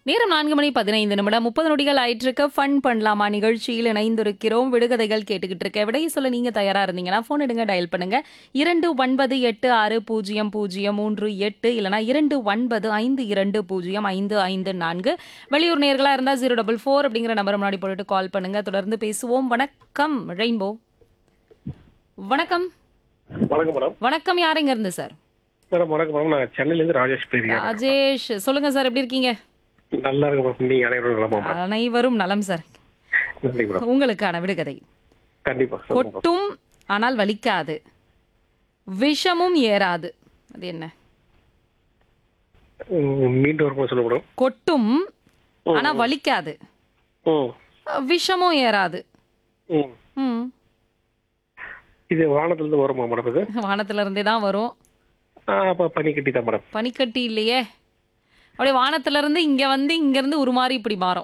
நேரம் நான்கு மணி பதினைந்து நிமிடம் முப்பது நொடிகள் ஆயிட்டிருக்க ஃபன் பண்ணலாமா நிகழ்ச்சியில் இணைந்திருக்கிறோம் விடுகதைகள் கேட்டுக்கிட்டு இருக்க விடையை சொல்ல நீங்க தயாரா இருந்தீங்கன்னா ஃபோன் எடுங்க டயல் பண்ணுங்க இரண்டு ஒன்பது எட்டு ஆறு பூஜ்ஜியம் பூஜ்ஜியம் மூன்று எட்டு இல்லனா இரண்டு ஒன்பது ஐந்து இரண்டு பூஜ்ஜியம் ஐந்து ஐந்து நான்கு வெளியூர் நேர்களா இருந்தா ஜீரோ டபுள் ஃபோர் அப்படிங்கிற நம்பர் முன்னாடி போட்டுட்டு கால் பண்ணுங்க தொடர்ந்து பேசுவோம் வணக்கம் ரெயின்போ வணக்கம் வணக்கம் மேடம் வணக்கம் யாருங்க இருந்து சார் மேடம் வணக்கம் மேடம் நான் சென்னையிலேருந்து ராஜேஷ் பேசுகிறேன் ராஜேஷ் சொல்லுங்க சார் எப்படி இருக்கீங்க நல்லா இருக்கு மேடம் நீங்க அனைவரும் நலமா மேடம் அனைவரும் நலம் சார் நன்றி மேடம் உங்களுக்கான விடுகதை கண்டிப்பா சொல்லுங்க மேடம். கொட்டும் ஆனால் வலிக்காது விஷமும் ஏறாது அது என்ன ம், மீண்டும் ஒரு முறை சொல்ல மேடம் கொட்டும் ஆனா வலிக்காது ம் விஷமும் ஏறாது ம் ம் இது வானத்துலேருந்து வருமா மேடம் இது வானத்துல இருந்தே தான் வரும் ஆ, அப்ப பனி கட்டி தான் மேடம் பனிக்கட்டி இல்லையே அப்படியே வானத்துல இருந்து இங்க வந்து இங்க இருந்து உருமாறி இப்படி மாறும்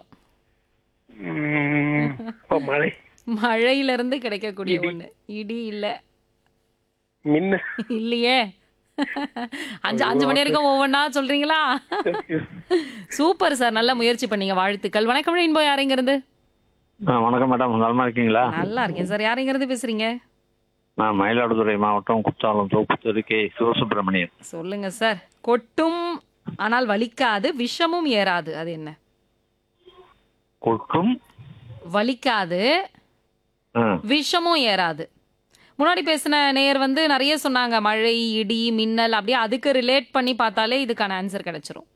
ம், அப்ப மழை மழையில இருந்து கிடைக்கக்கூடிய ஒண்ணு இடி இல்ல மின்ன இல்லையே அஞ்சு அஞ்சு மணி வரைக்கும் ஒவ்வொன்றா சொல்றீங்களா சூப்பர் சார் நல்ல முயற்சி பண்ணீங்க வாழ்த்துக்கள் வணக்கம் ரெயின்போ யாருங்க இருந்து ஆ வணக்கம் மேடம் நலமா இருக்கீங்களா நல்லா இருக்கேன் சார் யாருங்க இருந்து பேசுறீங்க நான் மயிலாடுதுறை மாவட்டம் குற்றாலம் தோப்புத்தூர் கே சிவசுப்பிரமணியன் சொல்லுங்க சார் கொட்டும் ஆனால் வலிக்காது விஷமும் ஏறாது அது என்ன கொட்டும் வலிக்காது ஆ, விஷமும் ஏறாது முன்னாடி பேசின நேயர் வந்து நிறைய சொன்னாங்க மழை இடி மின்னல் அப்படியே அதுக்கு ரிலேட் பண்ணி பார்த்தாலே இதுக்கான ஆன்சர் கிடைச்சிரும்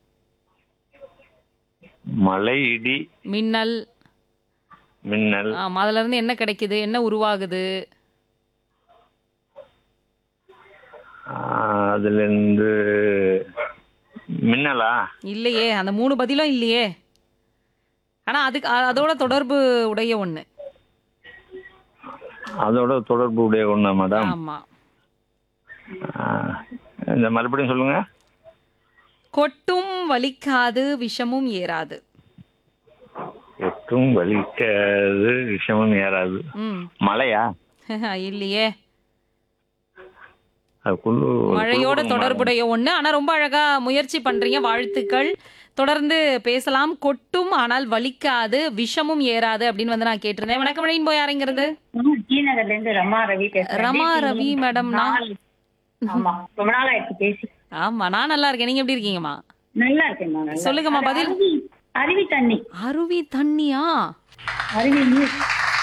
மழை இடி மின்னல் மின்னல் ஆமா அதுல இருந்து என்ன கிடைக்குது என்ன உருவாகுது ஆ, அதுல இருந்து மின்னலா இல்லையே அந்த மூணு பதிலும் இல்லையே ஆனா அதுக்கு அ- அதோட தொடர்பு உடைய ஒண்ணு அதோட தொடர்பு உடைய ஒண்ணா மேடம் ஆமா ஆ, இந்த மறுபடியும் சொல்லுங்க கொட்டும் வலிக்காது விஷமும் ஏறாது கொட்டும் வலிக்காது விஷமும் ஏறாது ம் மழையா இல்லையே அது குழு மழையோட குழு- தொடர்புடைய ஒண்ணு ஆனா ரொம்ப அழகா முயற்சி பண்றீங்க வாழ்த்துக்கள் தொடர்ந்து பேசலாம் கொட்டும் ஆனால் வலிக்காது விஷமும் ஏறாது அப்படின்னு வந்து நான் கேட்டிருந்தேன் வணக்கம் ரெயின் போய் யாருங்கிறது டி நகர்ல இருந்து ரமா ரவி பேசுறேன் ரமா எப்படி ரவி இருக்கீங்க? மேடம் நான் நாள். ஆமா ரொம்ப நாள் ஆயிடுச்சு பேசி ஆமா நான் நல்லா இருக்கேன் நீங்க எப்படி இருக்கீங்கம்மா நல்லா இருக்கேன் நான் நல்லா. சொல்லுங்கம்மா, அது பதில். அருவி அருவி தண்ணி அருவி தண்ணியா அருவி நீர்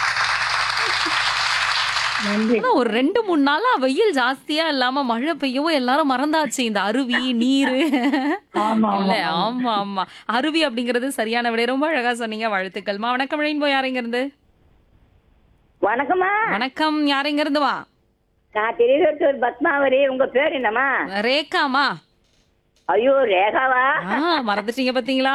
நன்றி ஆனா ஒரு ரெண்டு மூணு நாளா வெயில் ஜாஸ்தியா இல்லாம மழை பெய்யவும் எல்லாரும் மறந்தாச்சு இந்த அருவி நீரு ஆமா இல்ல ஆமா ஆமா ஆமா அருவி அப்படிங்கிறது சரியான விட ரொம்ப அழகா சொன்னீங்க வாழ்த்துக்கள்மா வணக்கம் ரெயின்போ யாருங்க இருந்து வணக்கம்மா வணக்கம் யாருங்க இருந்து வா நான் திருவத்தூர் பத்மாவதி உங்க பேர் என்னம்மா ரேகாமா ஐயோ ரேகாவா ஆ மறந்துட்டீங்க பாத்தீங்களா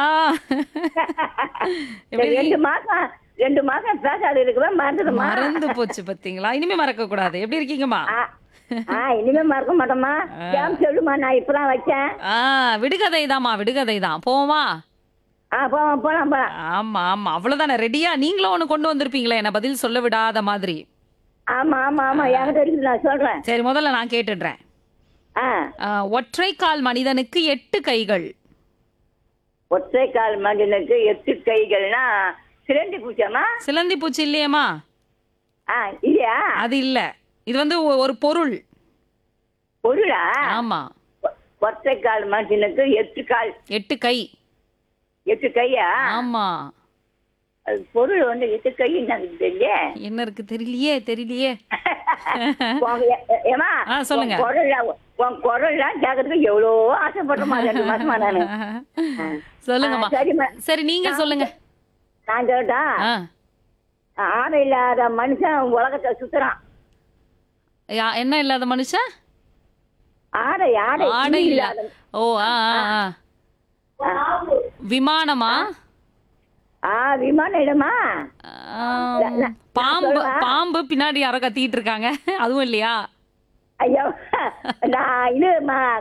எப்படி ரெண்டு மாசம் ரெண்டு மாசம் பேசாது இருக்குவா மறந்துடுமா மறந்து போச்சு பாத்தீங்களா இனிமே மறக்க கூடாது எப்படி இருக்கீங்கம்மா ஆ இனிமே மறக்க மாட்டோம்மா ஏன் சொல்லுமா நான் இப்பதான் வச்சேன் ஆ விடுகதை தாம்மா விடுகதை தான் போமா ஆ போலாம் போலாம் போலாம் ஆமா ஆமா அவ்வளவுதானே ரெடியா நீங்களும் ஒண்ணு கொண்டு வந்திருப்பீங்களே என்ன பதில் சொல்ல விடாத மாதிரி ஆமா ஆமா ஆமா என்கிட்ட இருக்குது நான் சொல்றேன் சரி முதல்ல நான் கேட்டுடுறேன் ஆ ஆ, ஒற்றை கால் மனிதனுக்கு எட்டு கைகள் ஒற்றை கால் மனிதனுக்கு எட்டு கைகள்னா சிலந்தி பூச்சாமா சிலந்தி பூச்சி இல்லையேம்மா ஆ இல்லையா அது இல்ல இது வந்து ஒ- ஒரு பொருள் பொருளா ஆமா ஒ- ஒற்றை கால் மனுஷனுக்கு எட்டு கால் எட்டு கை எட்டு கையா ஆமா அது பொருள் வந்து எட்டு கை எனக்கு தெரியல என்ன இருக்கு தெரியலையே தெரியலையே உங்க- ஏ- ஏம்மா, ஆ, சொல்லுங்க. உன் குரல்ல- உன் குரல்லாம் கேட்கறதுக்கு எவ்வளோ ஆசைப்படுறமா ரெண்டு மாசமா நானு சொல்லுங்கம்மா ஆ, சரிம்மா. சரி நீங்க சொல்லுங்க நான் சொல்லட்டா ஆ ஆடை இல்லாத மனுஷன் உலகத்தை சுத்துறான் யா- என்ன இல்லாத மனுஷன் ஆடை ஆடை ஆடை துணி இல்ல இல்லாத ஓ ஆ ஆ, ஆ விமானமா ஆ விமான இடமா ஆம், பாம்பு பாம்பு பின்னாடி யாரோ கத்திட்டு இருக்காங்க அதுவும் இல்லையா ஐயோ நான் இது ம-